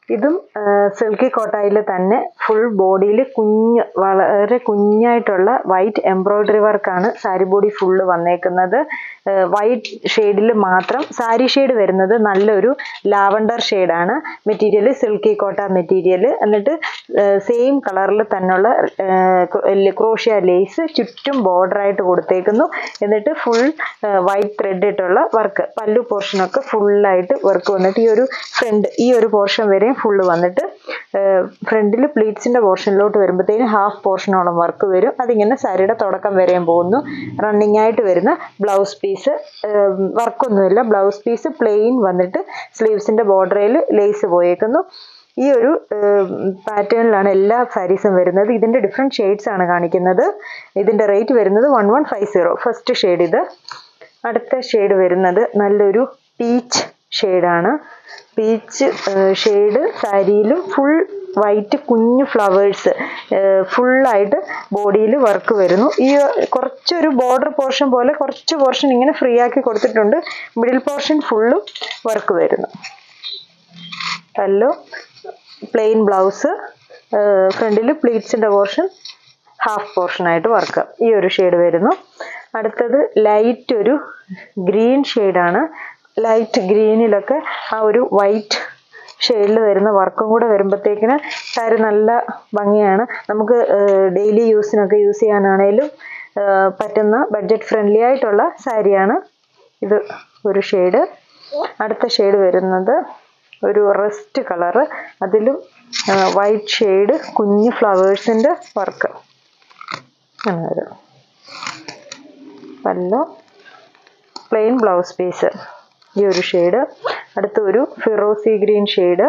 ഇതും സിൽക്കി കോട്ടായിൽ തന്നെ ഫുൾ ബോഡിയിൽ കുഞ്ഞ് വളരെ കുഞ്ഞായിട്ടുള്ള വൈറ്റ് എംബ്രോയ്ഡറി വർക്കാണ് സാരി ബോഡി ഫുള്ള് വന്നേക്കുന്നത് വൈറ്റ് ഷെയ്ഡിൽ മാത്രം സാരി ഷെയ്ഡ് വരുന്നത് നല്ലൊരു ലാവണ്ടർ ഷെയ്ഡാണ് മെറ്റീരിയൽ സിൽക്കി കോട്ട മെറ്റീരിയൽ എന്നിട്ട് സെയിം കളറിൽ തന്നെയുള്ള ക്രോഷ്യ ലേസ് ചുറ്റും border ആയിട്ട് കൊടുത്തേക്കുന്നു എന്നിട്ട് ഫുൾ വൈറ്റ് ത്രെഡ് ഇട്ടുള്ള വർക്ക് പല്ലു പോർഷനൊക്കെ ഫുള്ളായിട്ട് വർക്ക് വന്നിട്ട് ഈ ഒരു ഫ്രണ്ട് ഈ ഒരു പോർഷൻ വരെയും ഫുള്ള് വന്നിട്ട് ഫ്രണ്ടിൽ പ്ലീറ്റ്സിന്റെ പോർഷനിലോട്ട് വരുമ്പോഴത്തേനും ഹാഫ് പോർഷനോളം വർക്ക് വരും അതിങ്ങനെ സാരിയുടെ തുടക്കം വരെയും പോകുന്നു റണ്ണിങ് ആയിട്ട് വരുന്ന ബ്ലൗസ് പീസ് വർക്കൊന്നുമില്ല ബ്ലൗസ് പീസ് പ്ലെയിൻ വന്നിട്ട് സ്ലീവ്സിന്റെ ബോർഡറിൽ ലേസ് പോയേക്കുന്നു ഈ ഒരു പാറ്റേണിലാണ് എല്ലാ സാരീസും വരുന്നത് ഇതിന്റെ ഡിഫറെൻറ്റ് ഷെയ്ഡ്സ് ആണ് കാണിക്കുന്നത് ഇതിന്റെ റേറ്റ് വരുന്നത് one one five zero first shade ഇത് അടുത്ത ഷെയ്ഡ് വരുന്നത് നല്ലൊരു പീച്ച് ഷെയ്ഡാണ് പീച്ച് ഷെയ്ഡ് സാരിയിലും ഫുൾ വൈറ്റ് കുഞ്ഞു ഫ്ലവേഴ്സ് ഫുള്ളായിട്ട് ബോഡിയിൽ വർക്ക് വരുന്നു ഈ കുറച്ചൊരു ബോർഡർ പോർഷൻ പോലെ കുറച്ച് പോർഷൻ ഇങ്ങനെ ഫ്രീ ആക്കി കൊടുത്തിട്ടുണ്ട് മിഡിൽ പോർഷൻ ഫുള്ളും വർക്ക് വരുന്നു പല്ലോ പ്ലെയിൻ ബ്ലൗസ് ഫ്രണ്ടിൽ പ്ലീറ്റ്സിൻ്റെ പോർഷൻ ഹാഫ് പോർഷനായിട്ട് വർക്ക് ഈ ഒരു ഷെയ്ഡ് വരുന്നു അടുത്തത് ലൈറ്റ് ഒരു ഗ്രീൻ ഷെയ്ഡാണ് ലൈറ്റ് ഗ്രീനിലൊക്കെ ആ ഒരു വൈറ്റ് ഷെയ്ഡിൽ വരുന്ന വർക്കും കൂടെ വരുമ്പോഴത്തേക്കിന് സാരി നല്ല ഭംഗിയാണ് നമുക്ക് ഡെയിലി യൂസിനൊക്കെ യൂസ് ചെയ്യാനാണേലും പറ്റുന്ന ബഡ്ജറ്റ് ഫ്രണ്ട്ലി ആയിട്ടുള്ള സാരിയാണ് ഇത് ഒരു ഷെയ്ഡ് അടുത്ത ഷെയ്ഡ് വരുന്നത് ഒരു റെസ്റ്റ് കളറ് അതിലും വൈറ്റ് ഷെയ്ഡ് കുഞ്ഞ് ഫ്ലവേഴ്സിൻ്റെ വർക്ക് അങ്ങനെ വരും പല്ലോ പ്ലെയിൻ ബ്ലൗസ് പീസ് ഈ ഒരു ഷെയ്ഡ് അടുത്ത ഒരു ഫിറോസി ഗ്രീൻ ഷെയ്ഡ്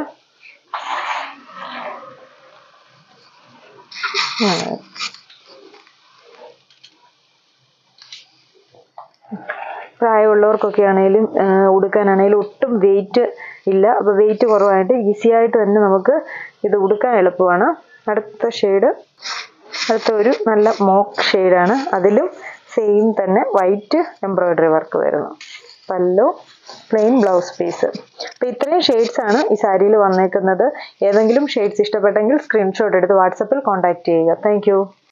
പ്രായമുള്ളവർക്കൊക്കെ ആണെങ്കിലും ഉടുക്കാനാണെങ്കിലും ഒട്ടും വെയിറ്റ് ഇല്ല അപ്പോൾ വെയിറ്റ് കുറവായിട്ട് ഈസി ആയിട്ട് തന്നെ നമുക്ക് ഇത് ഉടുക്കാൻ എളുപ്പമാണ് അടുത്ത ഷെയ്ഡ് അടുത്ത ഒരു നല്ല മോക്ക് ഷെയ്ഡാണ് അതിലും സെയിം തന്നെ വൈറ്റ് എംബ്രോയ്ഡറി വർക്ക് വരുന്നു പല്ലോ പ്ലെയിൻ ബ്ലൗസ് പീസ് അപ്പോൾ ഇത്രയും ഷെയ്ഡ്സ് ആണ് ഈ സാരിയിൽ വന്നേക്കുന്നത് ഏതെങ്കിലും ഷെയ്ഡ്സ് ഇഷ്ടപ്പെട്ടെങ്കിൽ സ്ക്രീൻഷോട്ട് എടുത്ത് വാട്സപ്പിൽ കോൺടാക്ട് ചെയ്യുക താങ്ക്